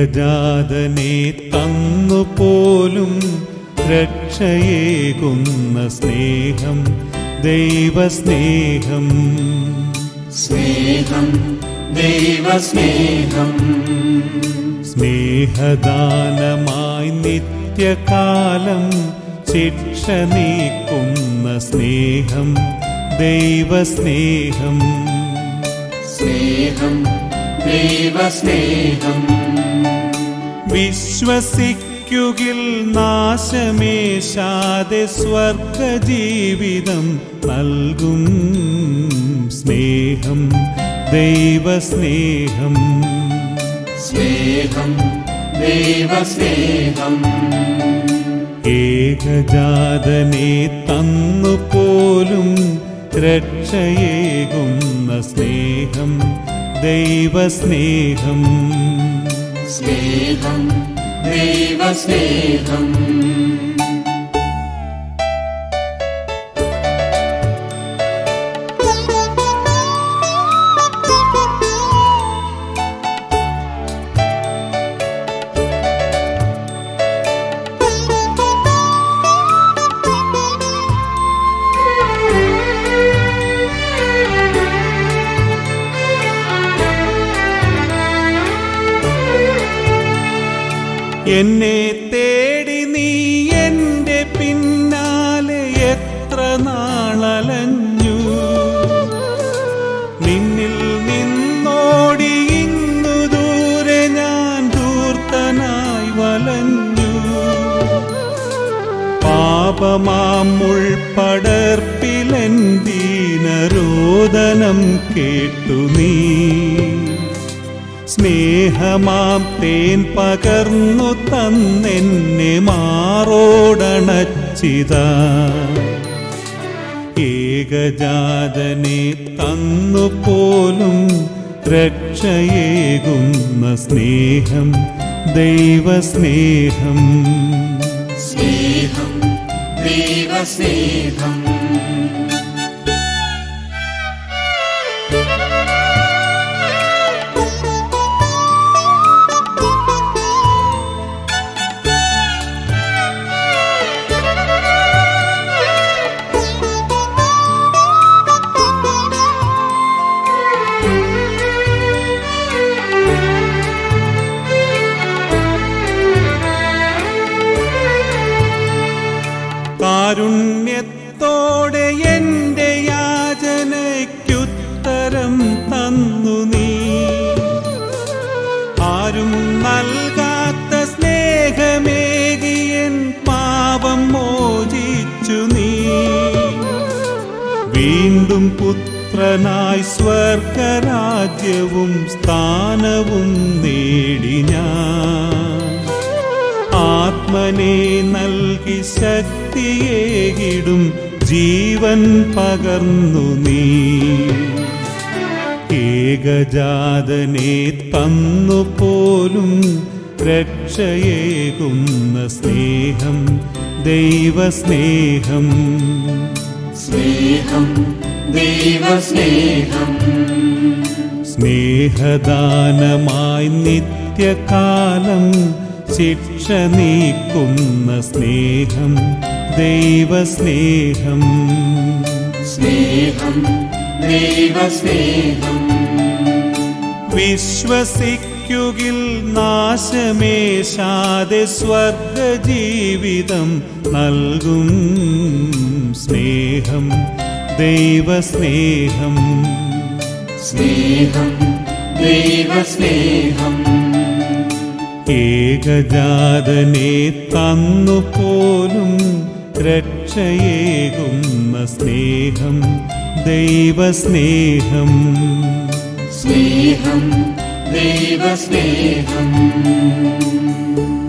ഏകജാതനെ തന്നുപോലും രക്ഷയേകുന്ന സ്നേഹം ദൈവസ്നേഹം സ്നേഹം ദൈവസ്നേഹം സ്നേഹദാനമായി നിത്യകാലം ശിക്ഷ നീക്കുന്ന സ്നേഹം ദൈവസ്നേഹം സ്നേഹം ദൈവസ്നേഹം വിശ്വസിക്കുകിൽ നാശമേശാതെ സ്വർഗജീവിതം നൽകും സ്നേഹം ദൈവസ്നേഹം സ്നേഹം ദൈവസ്നേഹം ഏകജാതനെ തന്നുപോലും രക്ഷയേകുന്ന സ്നേഹം ദൈവസ്നേഹം സ്നേഹം ദൈവസ്നേഹം എന്നെ തേടി നീ എൻ്റെ പിന്നാലെ എത്ര നാളലഞ്ഞു നിന്നിൽ നിന്നോടി ഇങ്ങു ദൂരെ ഞാൻ ധൂർത്തനായി വലഞ്ഞു പാപമാം ഉൾപ്പടർപ്പിലെന്തീനരോദനം കേട്ടു നീ സ്നേഹമാം തേൻ പകർന്നു തന്നെന്നെ മാറോടണച്ചിത ഏകജാതനെ തന്നുപോലും രക്ഷയേകുന്ന സ്നേഹം ദൈവസ്നേഹം സ്നേഹം ദൈവസ്നേഹം കാരുണ്യത്തോടെ എൻ്റെ യാചനയ്ക്കുത്തരം തന്നു നീ ആരും നൽകാത്ത സ്നേഹമേകിയൻ പാപം മോചിച്ചു നീ വീണ്ടും പുത്രനായി സ്വർഗരാജ്യവും സ്ഥാനവും നേടി ഞാൻ ആത്മനെ നൽകി ശക്തിയേകിടും ജീവൻ പകർന്നു നീ ഏകജാതനെ തന്നുപോലും രക്ഷയേകുന്ന സ്നേഹം ദൈവസ്നേഹം സ്നേഹം ദൈവസ്നേഹം സ്നേഹദാനമായി നിത്യകാലം ശിക്ഷ നീക്കുന്ന സ്നേഹം ദൈവസ്നേഹം സ്നേഹം ദൈവസ്നേഹം വിശ്വസിക്കുകിൽ നാശമേശാതെ സ്വർഗജീവിതം നൽകും സ്നേഹം ദൈവസ്നേഹം സ്നേഹം ദൈവസ്നേഹം ഏകജാതനെ തന്നുപോലും രക്ഷയേകുന്ന സ്നേഹം ദൈവസ്നേഹം സ്നേഹം ദൈവസ്നേഹം